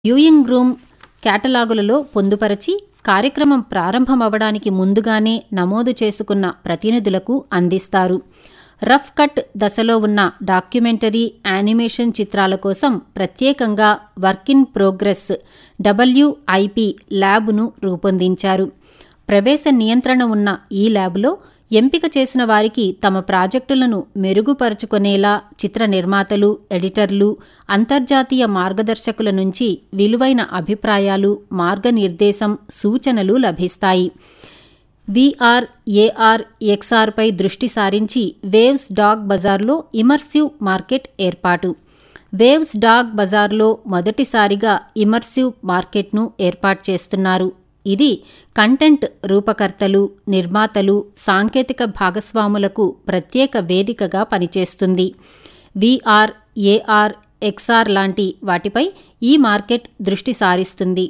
viewing room కేటలాగులలో పొందుపరచి కార్యక్రమం ప్రారంభమవడానికి ముందుగానే నమోదు చేసుకున్న ప్రతినిధులకు అందిస్తారు రఫ్ కట్ దశలో ఉన్న డాక్యుమెంటరీ యానిమేషన్ చిత్రాల కోసం ప్రత్యేకంగా వర్క్ ఇన్ ప్రోగ్రెస్ డబ్ల్యూఐపి ల్యాబ్ను రూపొందించారు ప్రవేశ నియంత్రణ ఉన్న ఈ ల్యాబ్లో ఎంపిక చేసిన వారికి తమ ప్రాజెక్టులను మెరుగుపరుచుకునేలా చిత్ర నిర్మాతలు ఎడిటర్లు అంతర్జాతీయ మార్గదర్శకుల నుంచి విలువైన అభిప్రాయాలు మార్గనిర్దేశం సూచనలు లభిస్తాయి విఆర్ ఏఆర్ ఎక్స్ఆర్పై దృష్టి సారించి వేవ్స్ డాగ్ బజార్లో ఇమర్సివ్ మార్కెట్ ఏర్పాటు వేవ్స్ డాగ్ బజార్లో మొదటిసారిగా ఇమర్సివ్ మార్కెట్ను ఏర్పాటు చేస్తున్నారు ఇది కంటెంట్ రూపకర్తలు నిర్మాతలు సాంకేతిక భాగస్వాములకు ప్రత్యేక వేదికగా పనిచేస్తుంది విఆర్ ఏఆర్ ఎక్స్ఆర్ లాంటి వాటిపై ఈ మార్కెట్ దృష్టి సారిస్తుంది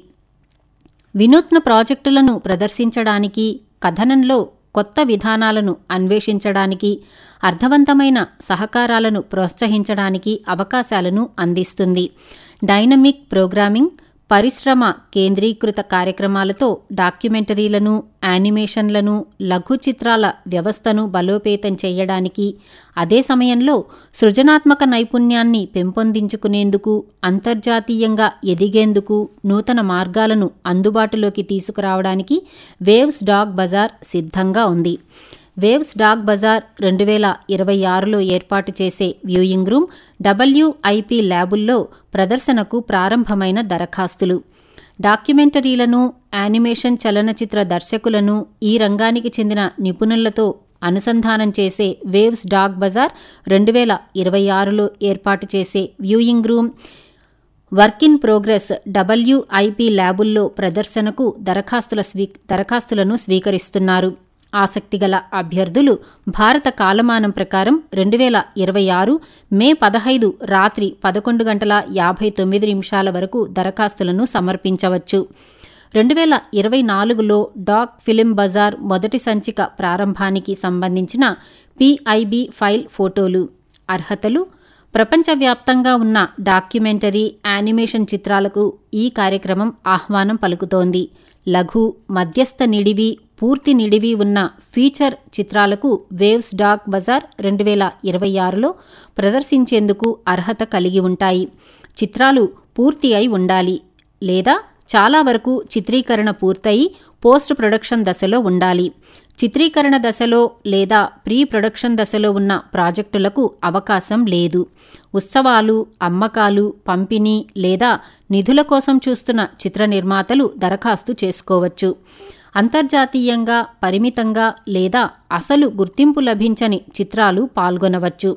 వినూత్న ప్రాజెక్టులను ప్రదర్శించడానికి కథనంలో కొత్త విధానాలను అన్వేషించడానికి అర్థవంతమైన సహకారాలను ప్రోత్సహించడానికి అవకాశాలను అందిస్తుంది డైనమిక్ ప్రోగ్రామింగ్ పరిశ్రమ కేంద్రీకృత కార్యక్రమాలతో డాక్యుమెంటరీలను యానిమేషన్లను లఘు చిత్రాల వ్యవస్థను బలోపేతం చేయడానికి అదే సమయంలో సృజనాత్మక నైపుణ్యాన్ని పెంపొందించుకునేందుకు అంతర్జాతీయంగా ఎదిగేందుకు నూతన మార్గాలను అందుబాటులోకి తీసుకురావడానికి వేవ్స్ డాగ్ బజార్ సిద్ధంగా ఉంది వేవ్స్ డాగ్ బజార్ రెండు వేల ఇరవై ఆరులో ఏర్పాటు చేసే వ్యూయింగ్ రూమ్ డబ్ల్యూఐపి ల్యాబుల్లో ప్రదర్శనకు ప్రారంభమైన దరఖాస్తులు డాక్యుమెంటరీలను యానిమేషన్ చలనచిత్ర దర్శకులను ఈ రంగానికి చెందిన నిపుణులతో అనుసంధానం చేసే వేవ్స్ డాగ్ బజార్ రెండు వేల ఇరవై ఆరులో ఏర్పాటు చేసే viewing room work in progress WIP ల్యాబుల్లో ప్రదర్శనకు దరఖాస్తుల స్వీ దరఖాస్తులను స్వీకరిస్తున్నారు ఆసక్తిగల అభ్యర్థులు భారత కాలమానం ప్రకారం రెండు వేల ఇరవై ఆరు మే పదహైదు రాత్రి పదకొండు గంటల యాభై తొమ్మిది నిమిషాల వరకు దరఖాస్తులను సమర్పించవచ్చు రెండు వేల ఇరవై నాలుగులో డాక్ ఫిలిం బజార్ మొదటి సంచిక ప్రారంభానికి సంబంధించిన పిఐబి ఫైల్ ఫోటోలు అర్హతలు ప్రపంచవ్యాప్తంగా ఉన్న డాక్యుమెంటరీ యానిమేషన్ చిత్రాలకు ఈ కార్యక్రమం ఆహ్వానం పలుకుతోంది లఘు మధ్యస్థ నిడివి పూర్తి నిడివి ఉన్న ఫీచర్ చిత్రాలకు వేవ్స్ డాక్ బజార్ రెండు వేల ఇరవై ఆరులో ప్రదర్శించేందుకు అర్హత కలిగి ఉంటాయి చిత్రాలు పూర్తి అయి ఉండాలి లేదా చాలా వరకు చిత్రీకరణ పూర్తయి పోస్ట్ ప్రొడక్షన్ దశలో ఉండాలి చిత్రీకరణ దశలో లేదా ప్రీ ప్రొడక్షన్ దశలో ఉన్న ప్రాజెక్టులకు అవకాశం లేదు ఉత్సవాలు అమ్మకాలు పంపిణీ లేదా నిధుల కోసం చూస్తున్న చిత్ర నిర్మాతలు దరఖాస్తు చేసుకోవచ్చు అంతర్జాతీయంగా పరిమితంగా లేదా అసలు గుర్తింపు లభించని చిత్రాలు పాల్గొనవచ్చు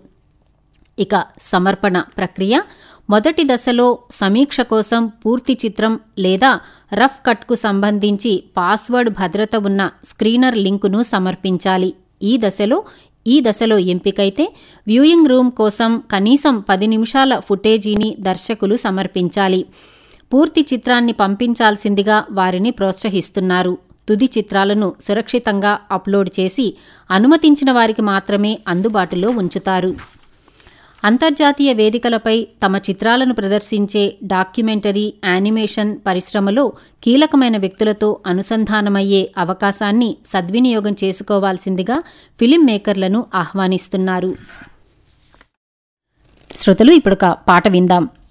ఇక సమర్పణ ప్రక్రియ మొదటి దశలో సమీక్ష కోసం పూర్తి చిత్రం లేదా రఫ్ కట్కు సంబంధించి పాస్వర్డ్ భద్రత ఉన్న స్క్రీనర్ లింకును సమర్పించాలి ఈ దశలో ఈ దశలో ఎంపికైతే వ్యూయింగ్ రూమ్ కోసం కనీసం పది నిమిషాల ఫుటేజీని దర్శకులు సమర్పించాలి పూర్తి చిత్రాన్ని పంపించాల్సిందిగా వారిని ప్రోత్సహిస్తున్నారు తుది చిత్రాలను సురక్షితంగా అప్లోడ్ చేసి అనుమతించిన వారికి మాత్రమే అందుబాటులో ఉంచుతారు అంతర్జాతీయ వేదికలపై తమ చిత్రాలను ప్రదర్శించే డాక్యుమెంటరీ యానిమేషన్ పరిశ్రమలో కీలకమైన వ్యక్తులతో అనుసంధానమయ్యే అవకాశాన్ని సద్వినియోగం చేసుకోవాల్సిందిగా ఫిలిం మేకర్లను ఆహ్వానిస్తున్నారు శ్రోతలు ఇప్పుడు పాట విందాం